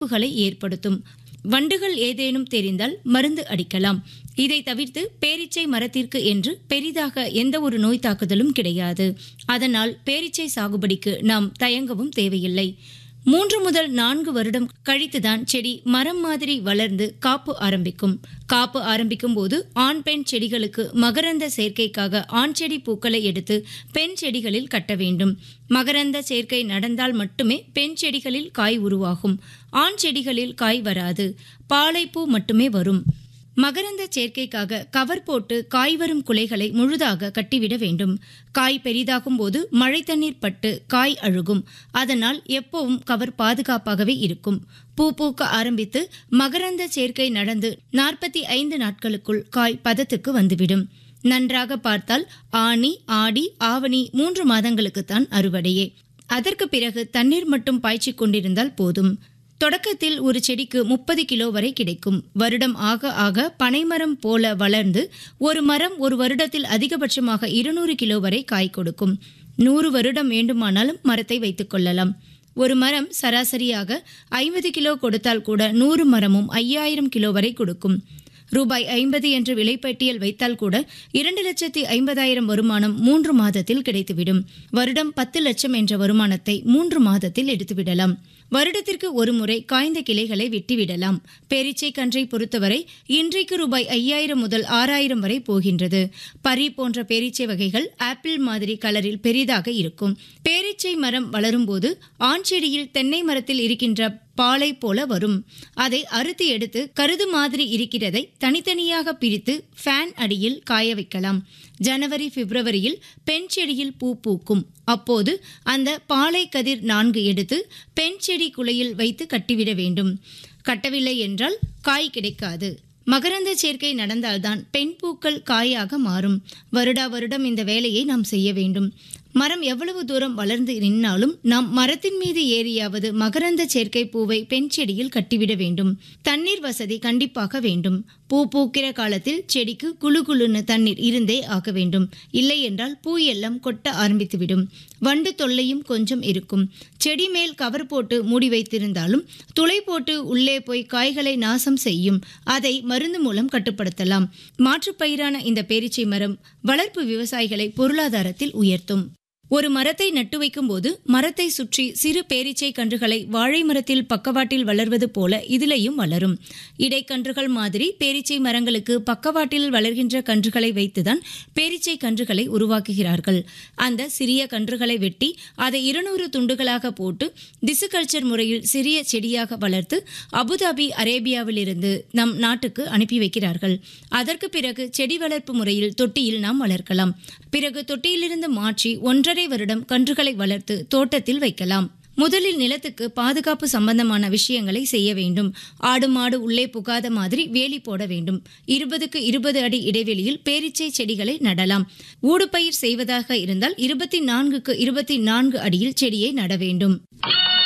பாதிப்புகளை ஏற்படுத்தும் வண்டுகள் ஏதேனும் தெரிந்தால் மருந்து அடிக்கலாம் இதை தவிர்த்து பேரீச்சை மரத்திற்கு என்று பெரிதாக எந்த ஒரு நோய் தாக்குதலும் கிடையாது அதனால் பேரீச்சை சாகுபடிக்கு நாம் தயங்கவும் தேவையில்லை மூன்று முதல் நான்கு வருடம் கழித்துதான் செடி மரம் மாதிரி வளர்ந்து காப்பு ஆரம்பிக்கும் காப்பு ஆரம்பிக்கும் போது ஆண் பெண் செடிகளுக்கு மகரந்த சேர்க்கைக்காக ஆண் செடி பூக்களை எடுத்து பெண் செடிகளில் கட்ட வேண்டும் மகரந்த சேர்க்கை நடந்தால் மட்டுமே பெண் செடிகளில் காய் உருவாகும் ஆண் செடிகளில் காய் வராது பாலைப்பூ மட்டுமே வரும் மகரந்த சேர்க்கைக்காக கவர் போட்டு காய் வரும் குலைகளை முழுதாக கட்டிவிட வேண்டும் காய் பெரிதாகும் போது மழை தண்ணீர் பட்டு காய் அழுகும் அதனால் எப்பவும் கவர் பாதுகாப்பாகவே இருக்கும் பூ பூக்க ஆரம்பித்து மகரந்த சேர்க்கை நடந்து நாற்பத்தி ஐந்து நாட்களுக்குள் காய் பதத்துக்கு வந்துவிடும் நன்றாக பார்த்தால் ஆனி ஆடி ஆவணி மூன்று மாதங்களுக்குத்தான் அறுவடையே அதற்கு பிறகு தண்ணீர் மட்டும் பாய்ச்சிக் கொண்டிருந்தால் போதும் தொடக்கத்தில் ஒரு செடிக்கு முப்பது கிலோ வரை கிடைக்கும் வருடம் ஆக ஆக பனைமரம் போல வளர்ந்து ஒரு மரம் ஒரு வருடத்தில் அதிகபட்சமாக இருநூறு கிலோ வரை காய் கொடுக்கும் நூறு வருடம் வேண்டுமானாலும் மரத்தை வைத்துக் கொள்ளலாம் ஒரு மரம் சராசரியாக ஐம்பது கிலோ கொடுத்தால் கூட நூறு மரமும் ஐயாயிரம் கிலோ வரை கொடுக்கும் ரூபாய் ஐம்பது என்ற விலைப்பட்டியல் வைத்தால் கூட இரண்டு லட்சத்தி ஐம்பதாயிரம் வருமானம் மூன்று மாதத்தில் கிடைத்துவிடும் வருடம் பத்து லட்சம் என்ற வருமானத்தை மூன்று மாதத்தில் எடுத்துவிடலாம் வருடத்திற்கு ஒரு முறை காய்ந்த கிளைகளை வெட்டிவிடலாம் பேரீச்சை கன்றை பொறுத்தவரை இன்றைக்கு ரூபாய் ஐயாயிரம் முதல் ஆறாயிரம் வரை போகின்றது பரி போன்ற பேரீச்சை வகைகள் ஆப்பிள் மாதிரி கலரில் பெரிதாக இருக்கும் பேரீச்சை மரம் வளரும்போது ஆண் செடியில் தென்னை மரத்தில் இருக்கின்ற பாலை போல வரும் அதை அறுத்து எடுத்து கருது மாதிரி இருக்கிறதை தனித்தனியாக பிரித்து ஃபேன் அடியில் காய வைக்கலாம் ஜனவரி பிப்ரவரியில் பெண் செடியில் பூ பூக்கும் அப்போது அந்த பாலை கதிர் நான்கு எடுத்து பெண் செடி குலையில் வைத்து கட்டிவிட வேண்டும் கட்டவில்லை என்றால் காய் கிடைக்காது மகரந்த சேர்க்கை நடந்தால்தான் பெண் பூக்கள் காயாக மாறும் வருடா வருடம் இந்த வேலையை நாம் செய்ய வேண்டும் மரம் எவ்வளவு தூரம் வளர்ந்து நின்னாலும் நாம் மரத்தின் மீது ஏறியாவது மகரந்த சேர்க்கை பூவை பெண் செடியில் கட்டிவிட வேண்டும் தண்ணீர் வசதி கண்டிப்பாக வேண்டும் பூ பூக்கிற காலத்தில் செடிக்கு குளு குளுன்னு தண்ணீர் இருந்தே ஆக வேண்டும் இல்லை என்றால் பூ எல்லாம் கொட்ட ஆரம்பித்துவிடும் வண்டு தொல்லையும் கொஞ்சம் இருக்கும் செடி மேல் கவர் போட்டு மூடி வைத்திருந்தாலும் துளை போட்டு உள்ளே போய் காய்களை நாசம் செய்யும் அதை மருந்து மூலம் கட்டுப்படுத்தலாம் மாற்றுப்பயிரான இந்த பேரீச்சை மரம் வளர்ப்பு விவசாயிகளை பொருளாதாரத்தில் உயர்த்தும் ஒரு மரத்தை நட்டு வைக்கும்போது மரத்தை சுற்றி சிறு பேரீச்சை கன்றுகளை வாழை மரத்தில் பக்கவாட்டில் வளர்வது போல இதிலையும் வளரும் இடைக்கன்றுகள் மாதிரி பேரீச்சை மரங்களுக்கு பக்கவாட்டில் வளர்கின்ற கன்றுகளை வைத்துதான் பேரீச்சை கன்றுகளை உருவாக்குகிறார்கள் அந்த சிறிய கன்றுகளை வெட்டி அதை இருநூறு துண்டுகளாக போட்டு டிசுகல்ச்சர் முறையில் சிறிய செடியாக வளர்த்து அபுதாபி அரேபியாவிலிருந்து நம் நாட்டுக்கு அனுப்பி வைக்கிறார்கள் அதற்கு பிறகு செடி வளர்ப்பு முறையில் தொட்டியில் நாம் வளர்க்கலாம் பிறகு தொட்டியிலிருந்து மாற்றி ஒன்றரை வருடம் கன்றுகளை வளர்த்து தோட்டத்தில் வைக்கலாம் முதலில் நிலத்துக்கு பாதுகாப்பு சம்பந்தமான விஷயங்களை செய்ய வேண்டும் ஆடு மாடு உள்ளே புகாத மாதிரி வேலி போட வேண்டும் இருபதுக்கு இருபது அடி இடைவெளியில் பேரீச்சை செடிகளை நடலாம் ஊடுபயிர் செய்வதாக இருந்தால் இருபத்தி நான்குக்கு இருபத்தி நான்கு அடியில் செடியை நட வேண்டும்